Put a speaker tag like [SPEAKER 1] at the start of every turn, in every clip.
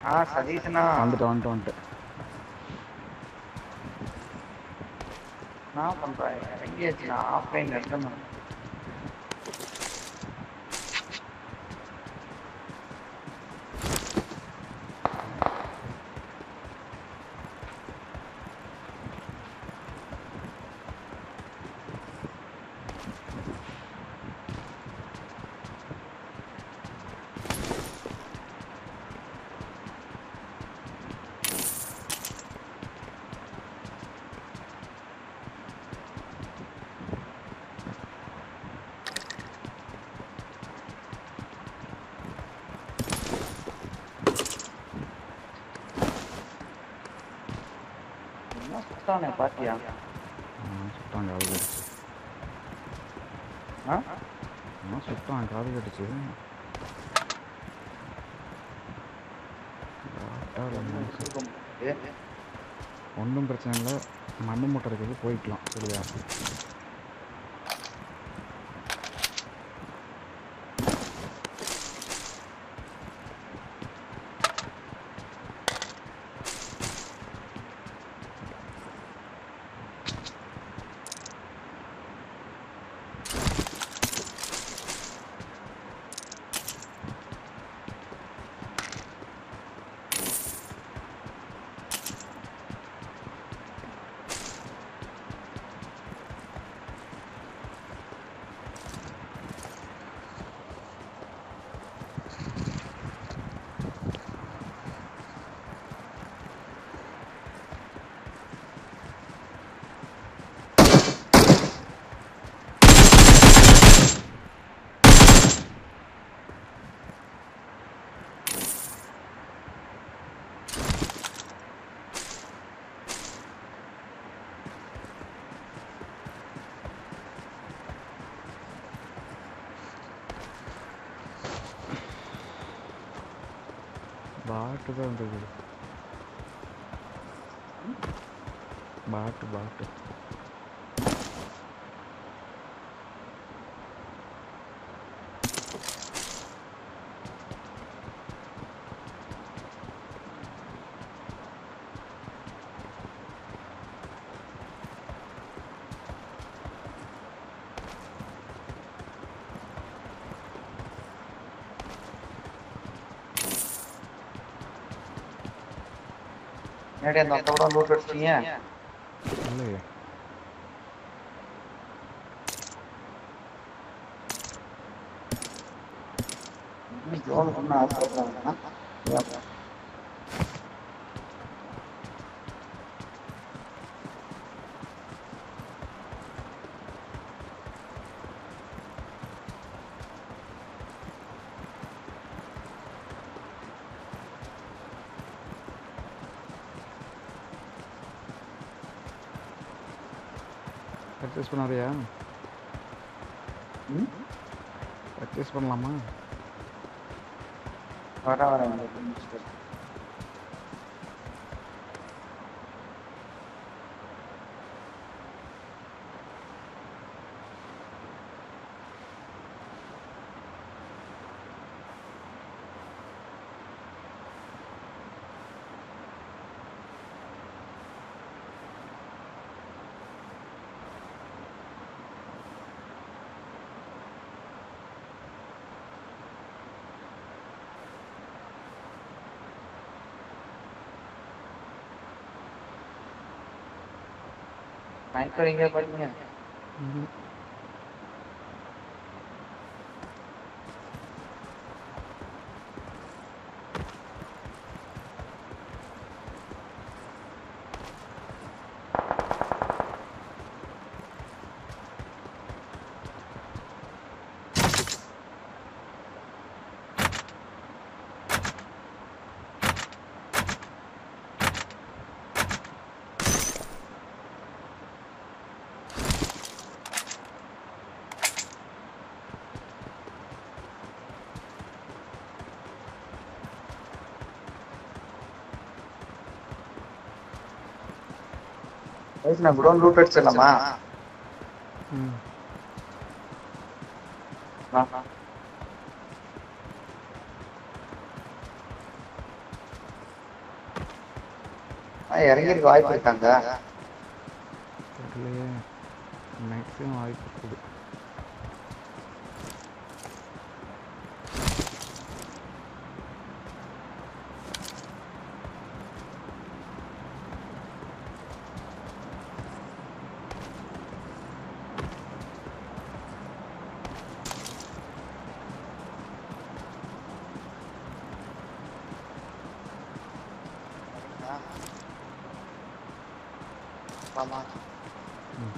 [SPEAKER 1] ஆ சதீஷ்ண்ணா
[SPEAKER 2] வந்துட்டு வந்துட்டு வந்துட்டு
[SPEAKER 1] என்ன பண்றேன் இறங்கியாச்சு நான் ஆஃப்லைன்ல இருக்கேன் என்ன சுத்தானே பாத்தியா
[SPEAKER 2] அவன் சுட்டான் காது கடிச்சு
[SPEAKER 1] ஆ
[SPEAKER 2] அவன் சுட்டான் காது கடிச்சு ஒன்றும் பிரச்சனை இல்லை மண்ணு மூட்டை இருக்குது போய்க்கலாம் சரியா பாட்டு தான் வந்தது பாட்டு பாட்டு
[SPEAKER 1] முன்னாடி அந்த அந்த கூட லூட் அடிச்சீங்க
[SPEAKER 2] இல்லையே
[SPEAKER 1] ஜோன் பண்ண ஆசைப்படுறாங்கன்னா
[SPEAKER 2] பர்ச்சேஸ் பண்ண வரியா
[SPEAKER 1] ம்?
[SPEAKER 2] பர்ச்சேஸ் பண்ணலாமா
[SPEAKER 1] வர வர இந்த முடிச்சுட்டு. ஸ்னைப்பர் எங்க பாத்தீங்க
[SPEAKER 2] ம்.
[SPEAKER 1] வயசு நான் குடோன் லூட் அடிச்சிடலாமா
[SPEAKER 2] ம்
[SPEAKER 1] வா. ஆ, இறங்கியிருக்க வாய்ப்பு இருக்காங்க
[SPEAKER 2] தெரியலையே மேக்ஸிமம் வாய்ப்பு இருக்குது
[SPEAKER 1] ஆமா
[SPEAKER 2] ம்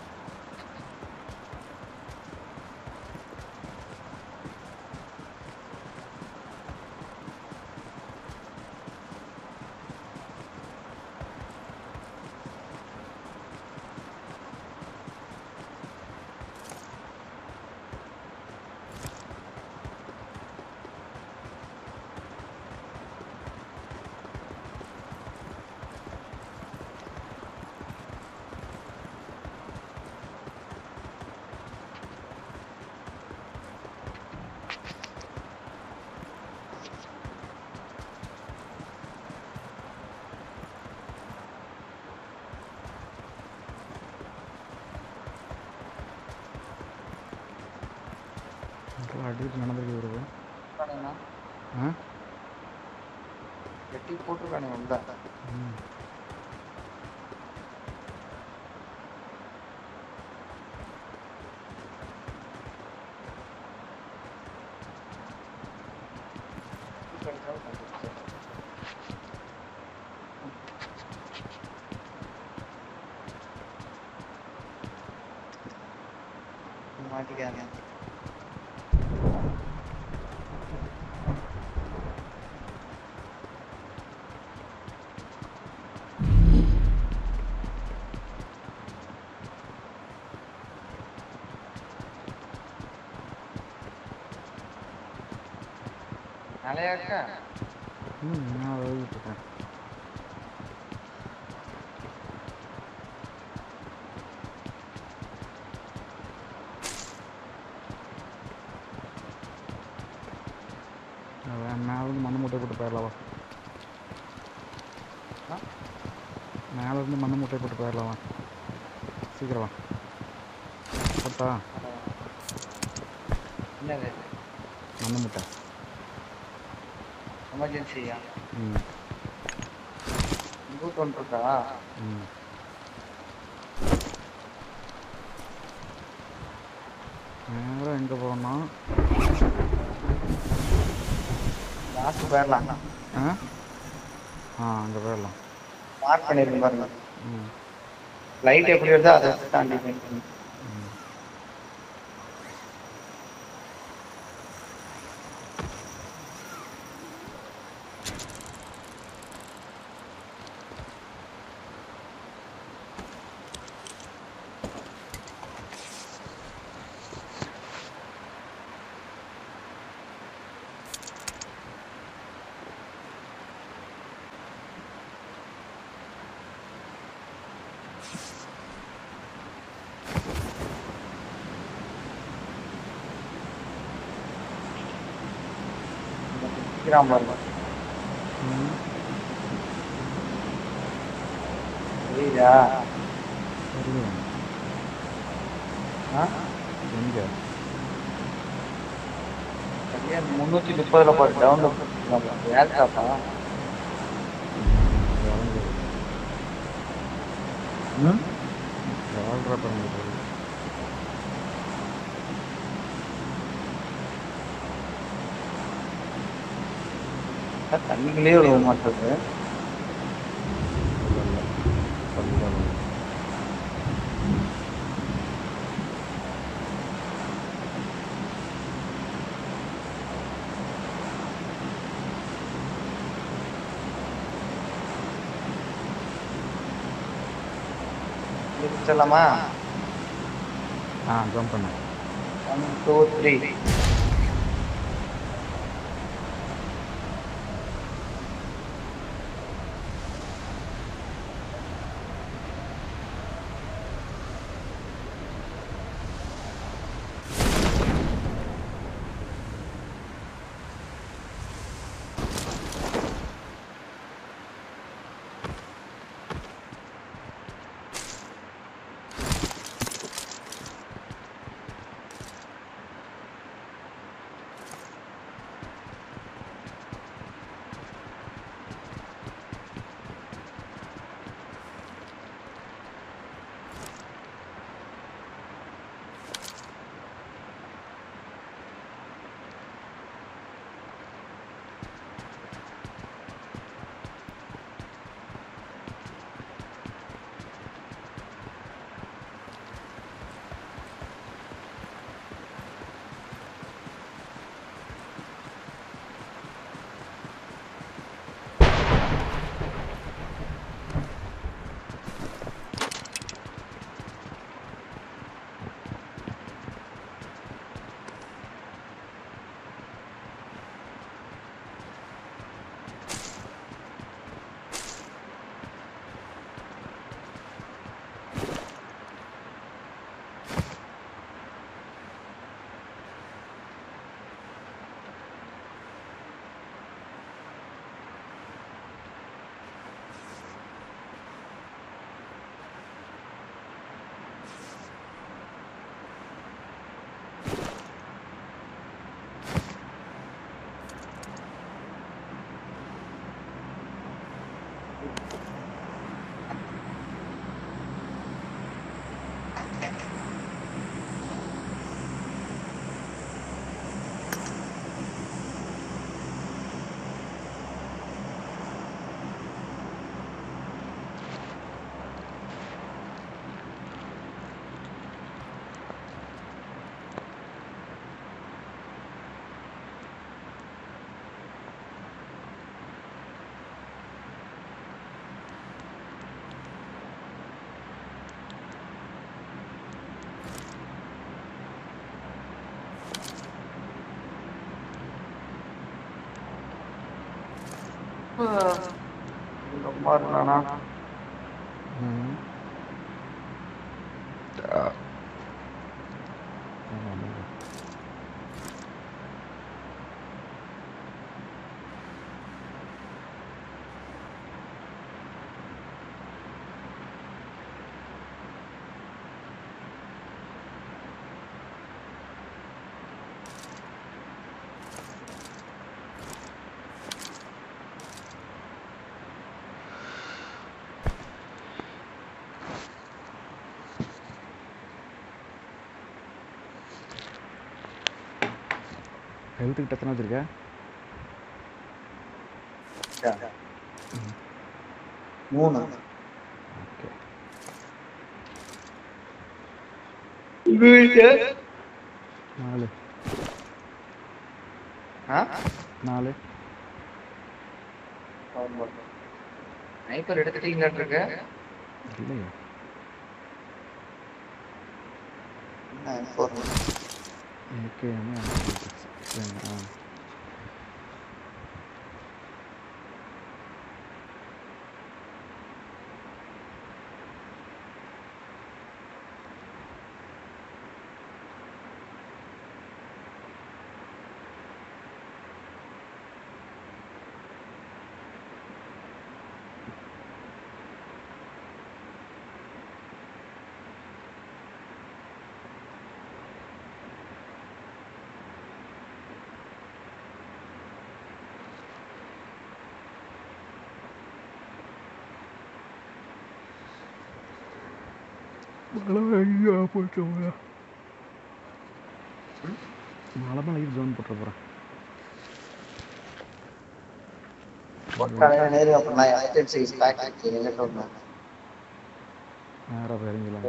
[SPEAKER 2] இதெல்லாம் அடிக்கடி நடந்திருக்கு வருது
[SPEAKER 1] போட்டுருக்கானுங்கண்ணா.
[SPEAKER 2] ஆ
[SPEAKER 1] வெட்டி போட்டுருக்கானுங்க உள்ள
[SPEAKER 2] ம்
[SPEAKER 1] மாட்டிக்காங்க நிலையாக்கா
[SPEAKER 2] ம் நான் எழுதிட்டு இருக்கேன் அதான் மேலே இருந்து மண்ணு மூட்டை போட்டு போயிடலாவா
[SPEAKER 1] ஆ?
[SPEAKER 2] மேலே இருந்து மண்ணு மூட்டை போட்டு போயிடலாவா சீக்கிரம் வா போட்டா
[SPEAKER 1] என்னது
[SPEAKER 2] மண்ணு மூட்டை
[SPEAKER 1] எமர்ஜென்சியா
[SPEAKER 2] ம்
[SPEAKER 1] இங்கூட்டு ஒன்று இருக்கா
[SPEAKER 2] ம் நேரம் எங்கே போகணும்
[SPEAKER 1] லாஸ்ட் போயிடலாம்
[SPEAKER 2] ஆ ஆ அங்கே போயிடலாம்
[SPEAKER 1] மார்க் பண்ணிருக்கேன் பாருங்க
[SPEAKER 2] ம்
[SPEAKER 1] லைட் எப்படி வருதோ அதை தாண்டி போயிட்டு
[SPEAKER 2] ம்
[SPEAKER 1] கிராமம் பாருங்க
[SPEAKER 2] ம்
[SPEAKER 1] புரியுதா
[SPEAKER 2] சரியா
[SPEAKER 1] ஆ
[SPEAKER 2] எங்கே
[SPEAKER 1] சரியா முந்நூற்றி முப்பதில் போட்டு டவுன்லோட் ஏர்டாப்பா ம்
[SPEAKER 2] வாழ்கிற பாருங்க
[SPEAKER 1] தண்ணிகளே விழுவ மாட்டேது சொல்லலாமா
[SPEAKER 2] ஆ ஜம்ப் பண்ணு
[SPEAKER 1] ஒன் டூ த்ரீ இந்த மாதிரி நானா
[SPEAKER 2] ம் ஆமா, ஆமா. ஹெல்த் கிட்ட எத்தனை வச்சிருக்க
[SPEAKER 1] மூணு
[SPEAKER 2] ஓகே நாலு நாலு
[SPEAKER 1] ஸ்னைப்பர் எடுத்துட்டீங்களாட்டு இருக்க
[SPEAKER 2] இல்லையா ஓகே ஆ மழை ஐயா போயிட்டு மழை மேலே இது ஜோன் போட்டுற போகிறேன்
[SPEAKER 1] ஒட்டான நேரு அப்ப நான் யுனைடெட் ஸ்டேட்ஸ் பேக் எங்கிட்ட ஒண்ணு
[SPEAKER 2] நேராக போய் இறங்கிடலாம்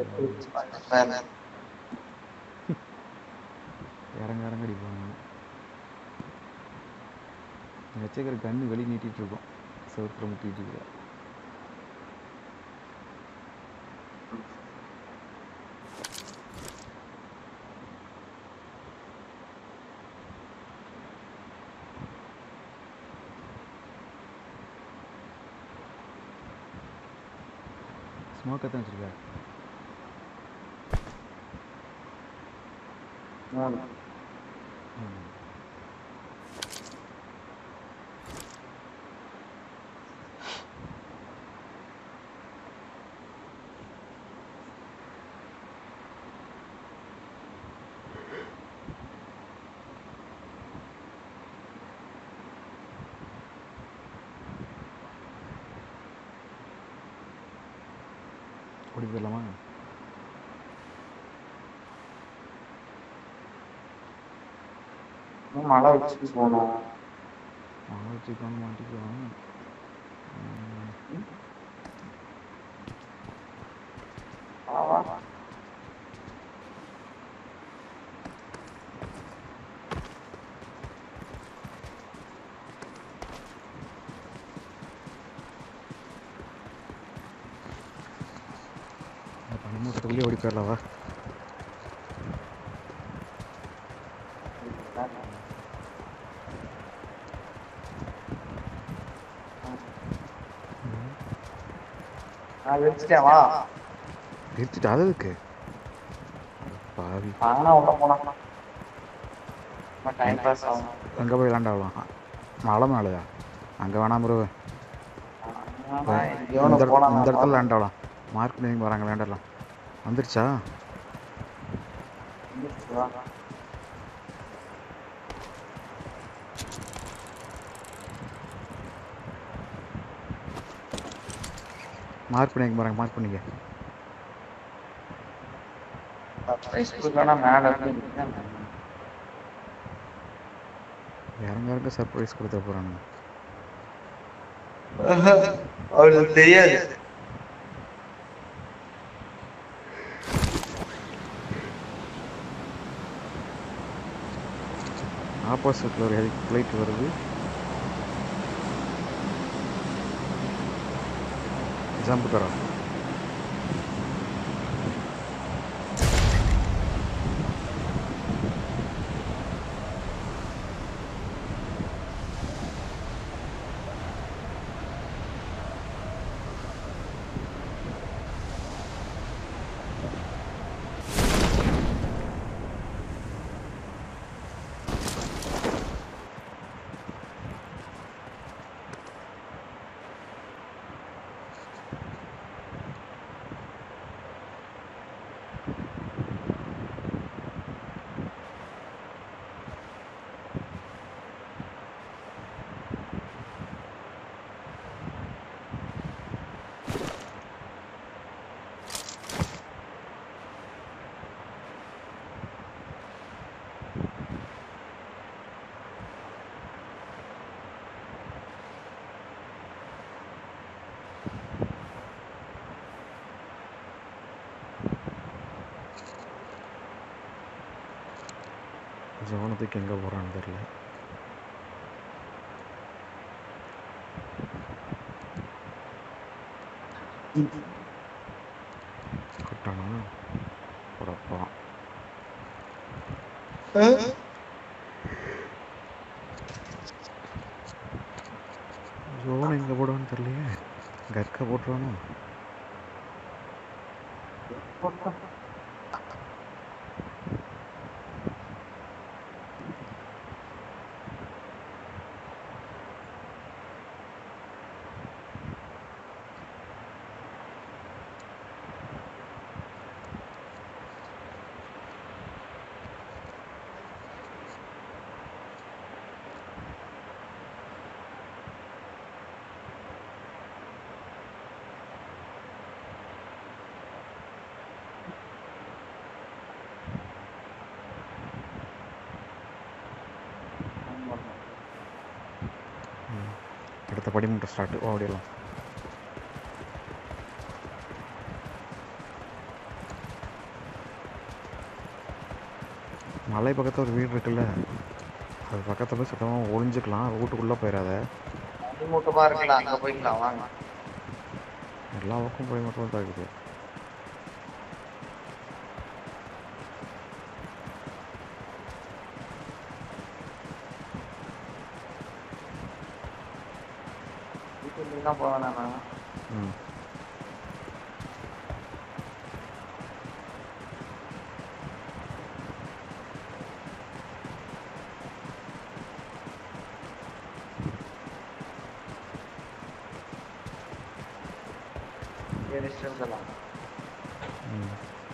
[SPEAKER 2] இறங்க இறங்க அடிப்பாங்க வச்சுக்கிற கண்ணு வெளியே நீட்டிட்டு இருக்கோம் செவத்துல முட்டிட்டு இருக்கிற ஸ்மோக் எத்தனை வச்சிருக்க
[SPEAKER 1] மூணு
[SPEAKER 2] ம். ஓடி போயிடலாமா
[SPEAKER 1] இன்னும் மழை வச்சுட்டு போகணும்
[SPEAKER 2] மழை வச்சுக்கணும் மாட்டிக்குவோம் ம்.
[SPEAKER 1] ஆவா
[SPEAKER 2] இந்த பனிமூட்டத்துக்குள்ளேயே ஓடி போயிடலாம் வா
[SPEAKER 1] நான் வச்சுட்டேன் வா
[SPEAKER 2] எடுத்துட்டு அது இருக்கு பாவி
[SPEAKER 1] நானா உள்ள போனா டைம் பாஸ் ஆகும்
[SPEAKER 2] அங்கே போய் விளாண்டாவலாம் மலை மேலையா அங்கே வேணாம் ப்ரோ
[SPEAKER 1] ஆனா
[SPEAKER 2] இந்த
[SPEAKER 1] எங்கேயோ ஒண்ணு
[SPEAKER 2] இடத்துல-
[SPEAKER 1] போலாம்
[SPEAKER 2] இந்த இடத்துல விளாண்டாவலாம் மார்க் பண்ணி வராங்க விளாண்டலாம் வந்துருச்சா
[SPEAKER 1] வா.
[SPEAKER 2] மார்க் பண்ணி பாருங்க மார்க் பண்ணிக்க
[SPEAKER 1] சர்ப்ரைஸ் கொடுக்கலன்னா மேல இருந்து
[SPEAKER 2] இறங்க இறங்க சர்ப்ரைஸ் கொடுத்த போகிறானுங்க
[SPEAKER 1] அவளுக்கு தெரியாது
[SPEAKER 2] ஆப்போசிட்டில் ஒரு ஹெலி ஃப்ளைட் வருது ஜம்ப் கரோ ஜோனத்துக்கு எங்கே போகிறான்னு தெரியல கொட்டானா போடப்பா ஜோன் எங்கே போடுவான்னு தெரியலையே கற்க போட்டுருவானோ ம். அடுத்த படிமுட்டை ஸ்டார்ட் ஓடிடலாம் மலை பக்கத்தில் ஒரு வீடு இருக்குல்ல அது பக்கத்தில் போய் சுத்தமாக ஒளிஞ்சுக்கலாம் வீட்டுக்குள்ளே போயிடாத
[SPEAKER 1] மூட்டமா இருக்கலாம் அங்க போய்க்கலாம் வாங்க
[SPEAKER 2] எல்லா பக்கம் போய் மட்டும் தான் இருக்குது
[SPEAKER 1] வீட்டுக்கு தான் போவேன் நான்
[SPEAKER 2] ம்
[SPEAKER 1] டிஸ்டன்ஸ் எல்லாம்
[SPEAKER 2] ம்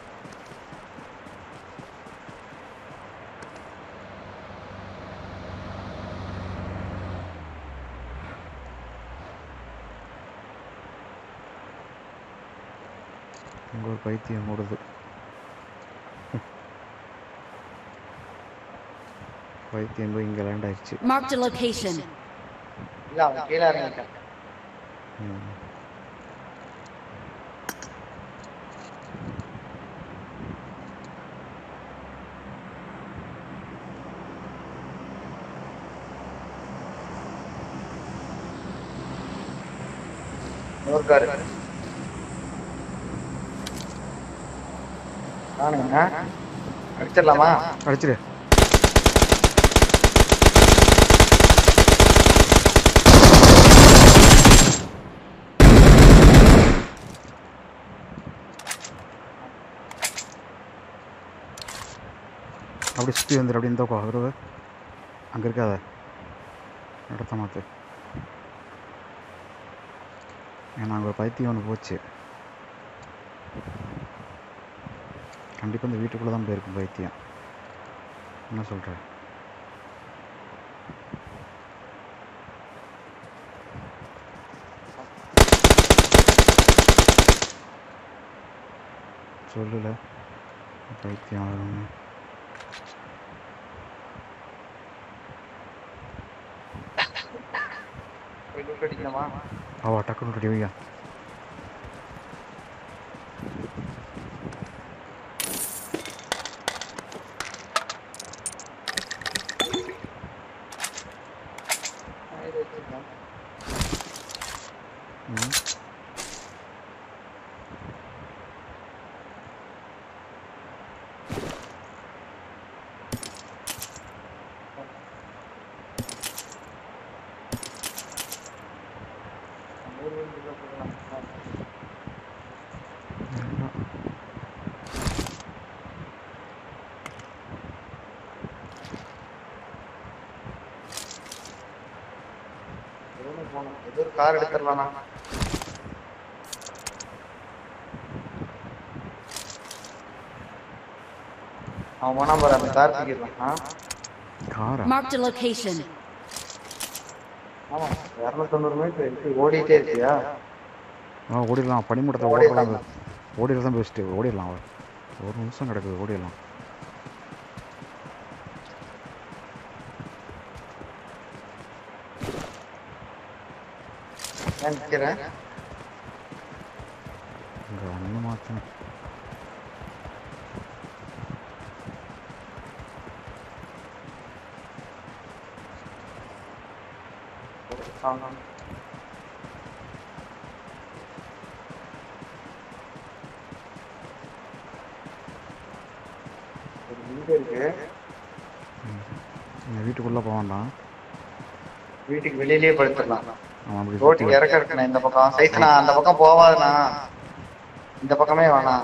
[SPEAKER 2] இங்கே ஒரு பைத்தியம் ஓடுது பைத்தியம் போய் இங்கே லேண்ட் ஆயிடுச்சு
[SPEAKER 3] Marked a location.
[SPEAKER 1] இல்ல அவன் கீழே இறங்கிட்டான்
[SPEAKER 2] ம்
[SPEAKER 1] இன்னொரு காரு நானுங்க அடிச்சிடலாமா
[SPEAKER 2] அடிச்சிடு அப்படி சுற்றி வந்துடு அப்படி இந்த அவரு அங்கே இருக்காத இடத்த மாற்று ஏன்னா அங்கே ஒரு பைத்தியம் ஒன்று போச்சு கண்டிப்பாக இந்த வீட்டுக்குள்ளே தான் போயிருக்கும் பைத்தியம் என்ன சொல்கிற சொல்லல பைத்தியம் வரும்னு.
[SPEAKER 1] போய் loot அடிக்கணுமா
[SPEAKER 2] அவா டக்குனு ரெடி வையா
[SPEAKER 1] ஆ, இது வச்சிருக்கேன்.
[SPEAKER 2] ம்
[SPEAKER 1] நூறு வீட்டுக்கு போகலாம்.
[SPEAKER 2] எல்லாம்
[SPEAKER 1] எதுவும் போகணும். ஏதோ ஒரு கார் எடுத்துடலாம்ண்ணா அவன் போனா பாரு அந்த கார் தூக்கிடலாம் ஆ
[SPEAKER 2] காரா
[SPEAKER 3] Marked a location.
[SPEAKER 1] ஆமா இரநூத்தொண்ணூறு மீட்டர் இருக்கு ஓடிட்டே இருக்கியா
[SPEAKER 2] ஆ ஓடிடலாம் பனிமூட்டத்தில்
[SPEAKER 1] ஓடிடலாம்.
[SPEAKER 2] ஓடலாம் ஓடிடலாம் தான் பெஸ்ட்டு ஓடிடலாம் ஒரு நிமிஷம் கிடக்குது ஓடிடலாம்
[SPEAKER 1] ஏன் நிக்கிறேன்
[SPEAKER 2] இங்கே ஒன்று மாற்றணும்
[SPEAKER 1] ஆமா. ஒரு வீடு இருக்கு
[SPEAKER 2] இந்த வீட்டுக்குள்ளே போக வேண்டாம்
[SPEAKER 1] வீட்டுக்கு வெளியிலேயே படுத்துடலாம்
[SPEAKER 2] அவன் அப்படி
[SPEAKER 1] ரோட்டுக்கு இறக்க இருக்குண்ணா இந்த பக்கம் சைஸ்ண்ணா அந்த பக்கம் போவாதுண்ணா இந்த பக்கமே வேணாம்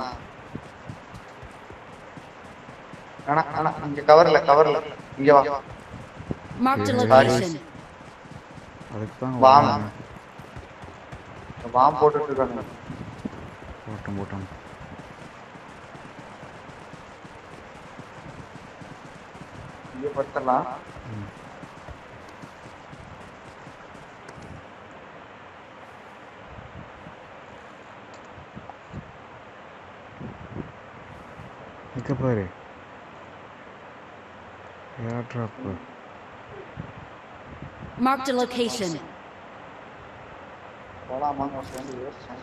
[SPEAKER 1] வேணாம் வேணாம் இங்க கவர்ல கவர்ல இங்க வா
[SPEAKER 3] Marked a
[SPEAKER 2] Okay.
[SPEAKER 3] location.
[SPEAKER 2] அதுக்கு தான்
[SPEAKER 1] வாங்க. பாம்பு போட்டுட்டு இருக்காங்க
[SPEAKER 2] போட்டோம் போட்டோம்
[SPEAKER 1] இங்க படுத்துடலாம்
[SPEAKER 2] ம். இங்க பாரு air drop
[SPEAKER 3] Marked a location.
[SPEAKER 1] போலாமான்னு ஒரு சேர்ந்து யோசிச்சேன்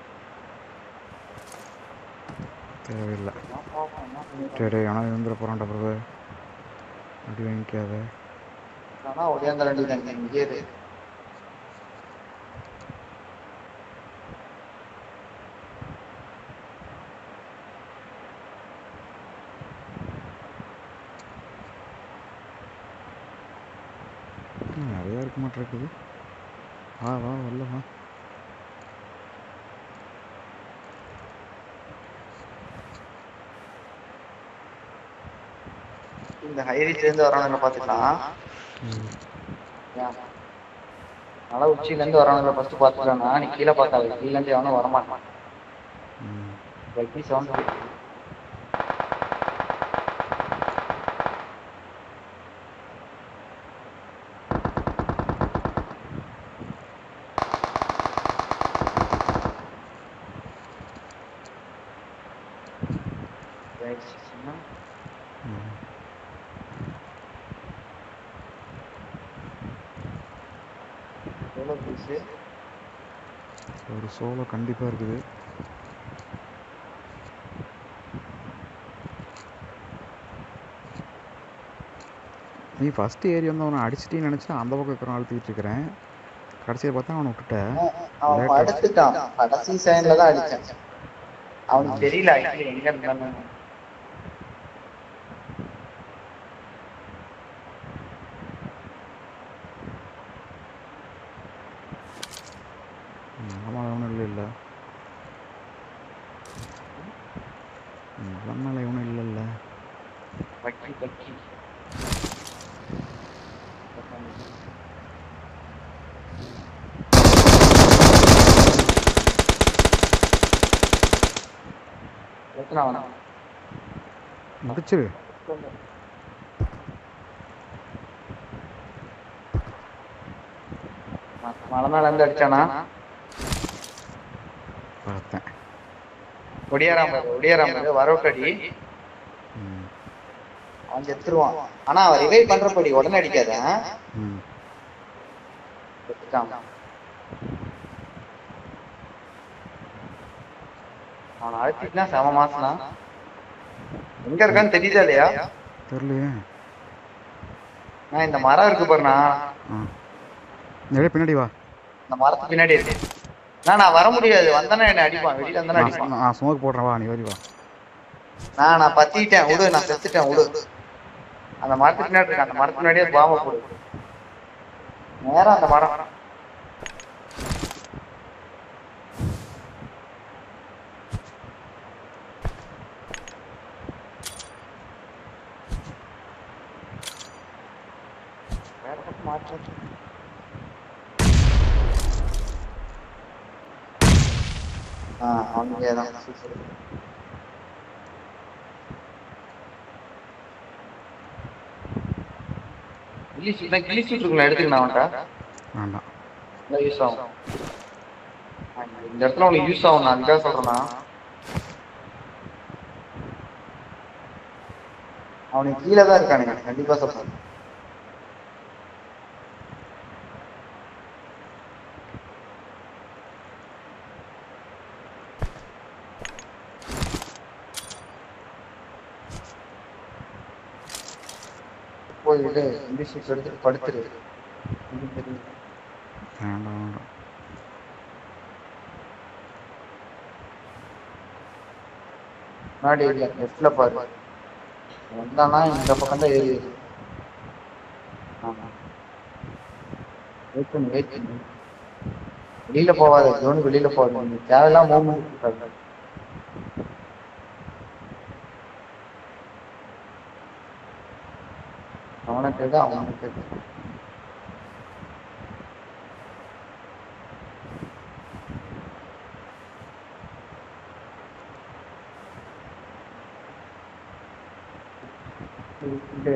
[SPEAKER 2] தேவையில்லை
[SPEAKER 1] நான் பார்ப்போம், என்ன பண்ணிருக்காங்க.
[SPEAKER 2] சரி ஆனால் இருந்துட போகிறான்டா பிறகு அப்படி வாங்கிக்காத
[SPEAKER 1] ஆனா ஒடியாந்த வேண்டியது இங்கே இரு
[SPEAKER 2] இன்னும் நிறையா இருக்க மாட்டேருக்குது வா வா வரல வா
[SPEAKER 1] இந்த ஹைரீச்ல இருந்து வரவனுங்க பாத்துக்கலாம்
[SPEAKER 2] ம்
[SPEAKER 1] ஏன்? மலை உச்சியில இருந்து வரவனுங்க ஃபர்ஸ்ட் பாத்துக்கலாம்னா நீ கீழே பார்த்தாவே கீழ இருந்து எவனும் வரமாட்டான்
[SPEAKER 2] ம்
[SPEAKER 1] வெட்டி சவுண்ட்
[SPEAKER 2] ம்
[SPEAKER 1] எவ்வளோ பீஸு
[SPEAKER 2] ஒரு சோளோ கண்டிப்பாக இருக்குது நீ ஃபஸ்ட்டு ஏறி வந்து அவனை அடிச்சிட்டேன்னு நினச்சி அந்த பக்கம் இருக்கிற அழுத்திக்கிட்டு இருக்கிறேன் கடைசியில் பார்த்தா அவனை விட்டுட்டேன்
[SPEAKER 1] அவன்
[SPEAKER 2] Later.
[SPEAKER 1] படுத்துட்டான் கடைசி சைன்ல தான் அடிச்சேன் அவனுக்கு தெரியல actually எங்க இருந்தான்னு
[SPEAKER 2] ஆமாம் ஒன்றும் இல்லை இல்லை இவன் மேலே இவனும் இல்லைல்ல
[SPEAKER 1] வக்கி வக்கி எத்தனை அவனா
[SPEAKER 2] முடிச்சிரு
[SPEAKER 1] மலை மேல இருந்து அடிச்சானா
[SPEAKER 2] பார்த்தேன்
[SPEAKER 1] ஒடியாராம் பாரு ஒடியாராம் பாரு வரவுட்டடி
[SPEAKER 2] ம்
[SPEAKER 1] அவன் செத்துருவான் ஆனா அவன் ரிவைவ் பண்றபடி உடனே அடிக்காத ஆ?
[SPEAKER 2] ம்
[SPEAKER 1] செத்துட்டான் அவனை அழுத்திட்டுனா செம மாசனா எங்க இருக்கான்னு தெரியுதா இல்லையா
[SPEAKER 2] தெரியலையே
[SPEAKER 1] நான் இந்த மரம் இருக்கு பாருண்ணா
[SPEAKER 2] ஆ நிறைய பின்னாடி வா
[SPEAKER 1] இந்த மரத்துக்கு பின்னாடி இருக்கு நான் நான் வர முடியாது வந்தானே என்ன அடிப்பான் வெளியில வந்தானே அடிப்பான்
[SPEAKER 2] நான் ஸ்மோக் போடுறேன் வா நீ வரி வா
[SPEAKER 1] நான் நான் பத்திட்டேன் விடு நான் செத்துட்டேன் விடு அந்த மரத்துக்கு பின்னாடி இருக்கு அந்த மரத்துக்கு முன்னாடியே பாம்பை போடு நேரா அந்த மரம் வேற பக்கம் மாற்று ஆ அவங்க தான் கில்லி சூட் நான் கில்லி சூட் இருக்குல்ல எடுத்துக்கணும் அவன்கிட்ட
[SPEAKER 2] வேண்டாம்
[SPEAKER 1] நல்லா யூஸ் ஆகும் ஆ, இந்த இடத்துல உனக்கு யூஸ் ஆகும் நான் அதுக்காக சொல்றேன்னா அவனுக்கு கீழே தான் இருக்கானுங்க கண்டிப்பா சொல்றேன் போயிட்டு இந்த ஷீட் எடுத்துட்டு படுத்துரு இது தெரியும். முன்னாடி இல்ல லெஃப்ட்ல பாரு வந்தானா இந்த பக்கம் தான் ஏறி இருக்கு. ஆமா வெயிட் பண்ணு வெயிட் பண்ணு வெளியில போவாத ஜோன் வெளியில போவாத நீ தேவையில்லாம் மூவ்மெண்ட் இருக்காது அவனுக்கு எது அவனுக்கு எது இது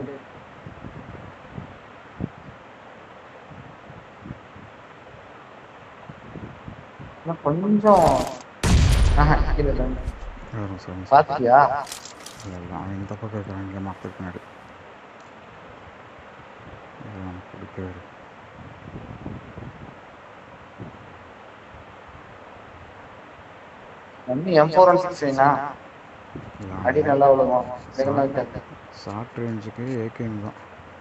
[SPEAKER 1] இன்னும் கொஞ்சம் ஆஹா, இல்ல, இல்ல, இல்ல.
[SPEAKER 2] வரும் சார்
[SPEAKER 1] பாத்தியா
[SPEAKER 2] இல்லை இல்லை அவன் இந்த பக்கம் இருக்கிறான் இங்கே மரத்துக்கு பின்னாடி இது நமக்கு பிடிக்கவே இல்லை.
[SPEAKER 1] ஒன்னு எம் ஃபோர் ஒன் சிக்ஸ் வேணா
[SPEAKER 2] இல்லை,
[SPEAKER 1] அடி
[SPEAKER 2] அவன்
[SPEAKER 1] நல்லா விழுவோம் வேகமா இருக்காது
[SPEAKER 2] ஷார்ட் ரேஞ்சுக்கு ஏகேம் தான்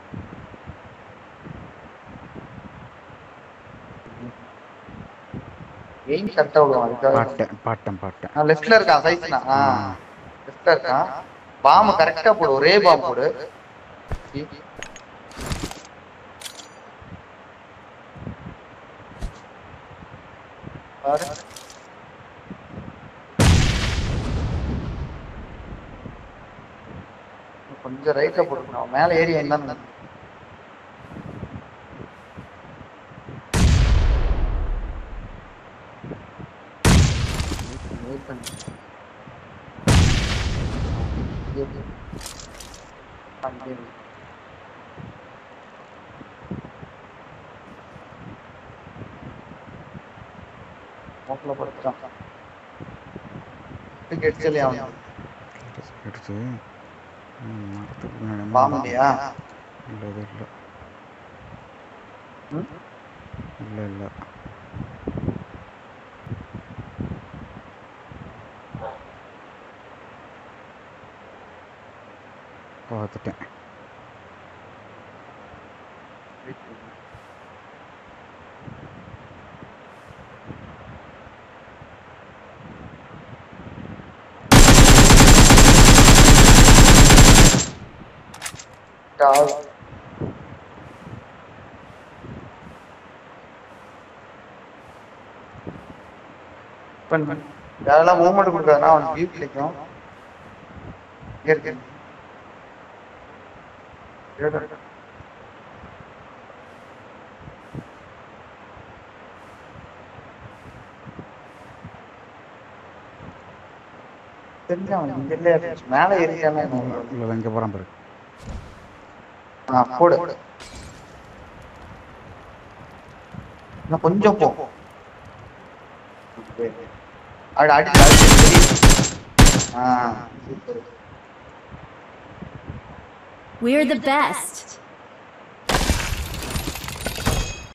[SPEAKER 1] எய்ம் கரெக்டா விழுவோம் அதுக்காக
[SPEAKER 2] பாட்டேன் பாட்டேன் பாட்டேன்
[SPEAKER 1] நான் லெஃப்ட்ல இருக்கான் சைஸ்னா ஆ லெஃப்ட்ல இருக்கான் பாம் கரெக்டா போடு ஒரே பாம் போடு பாரு கொஞ்சம் ரைட்ல போட்டுக்கணும் மேல ஏறி வந்தான் வெயிட் பண்ணு அப்படியே இரு. மூக்குல படுத்துட்டான் கெடிச்சலே அவன்
[SPEAKER 2] கேட்டுச்சு கேட்டுச்சு ம், மரத்துக்கு பின்னாடி
[SPEAKER 1] பாம்பு இல்லையா
[SPEAKER 2] இல்லை இது இல்லை
[SPEAKER 1] ம்?
[SPEAKER 2] இல்லை இல்லை பார்த்துட்டேன்
[SPEAKER 1] டால். பண்ணு, பண்ணு. யாரெல்லாம் மூவ்மெண்ட் கொடுக்காதுன்னா அவனுக்கு வியூ கிடைக்கும் இங்க இருக்கு இரு, இரு. தெரிஞ்சு அவன் இங்க இல்லையா இருந்துச்சு. மேல ஏறிட்டானே
[SPEAKER 2] இல்லை இங்கே போகிறான் பாரு
[SPEAKER 1] ஆ போடு இன்னும் கொஞ்சம் போ அடி அடி ஆ சூப்பர்
[SPEAKER 3] We're the best.